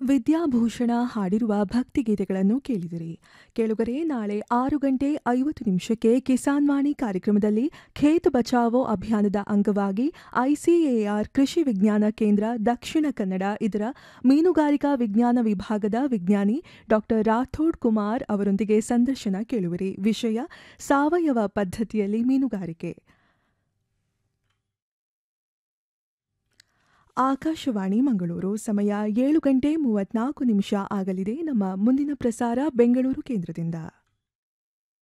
ವಿದ್ಯಾಭೂಷಣ ಹಾಡಿರುವ ಭಕ್ತಿಗೀತೆಗಳನ್ನು ಕೇಳಿದಿರಿ ಕೇಳುಗರೆ ನಾಳೆ ಆರು ಗಂಟೆ ಐವತ್ತು ನಿಮಿಷಕ್ಕೆ ಕಿಸಾನ್ ವಾಣಿ ಕಾರ್ಯಕ್ರಮದಲ್ಲಿ ಖೇತ್ ಬಚಾವೋ ಅಭಿಯಾನದ ಅಂಗವಾಗಿ ಐಸಿಎಆರ್ ಕೃಷಿ ವಿಜ್ಞಾನ ಕೇಂದ್ರ ದಕ್ಷಿಣ ಕನ್ನಡ ಇದರ ಮೀನುಗಾರಿಕಾ ವಿಜ್ಞಾನ ವಿಭಾಗದ ವಿಜ್ಞಾನಿ ಡಾ ರಾಥೋಡ್ ಕುಮಾರ್ ಅವರೊಂದಿಗೆ ಸಂದರ್ಶನ ಕೇಳುವಿರಿ ವಿಷಯ ಸಾವಯವ ಪದ್ಧತಿಯಲ್ಲಿ ಮೀನುಗಾರಿಕೆ ಆಕಾಶವಾಣಿ ಮಂಗಳೂರು ಸಮಯ ಏಳು ಗಂಟೆ ಮೂವತ್ನಾಲ್ಕು ನಿಮಿಷ ಆಗಲಿದೆ ನಮ್ಮ ಮುಂದಿನ ಪ್ರಸಾರ ಬೆಂಗಳೂರು ಕೇಂದ್ರದಿಂದ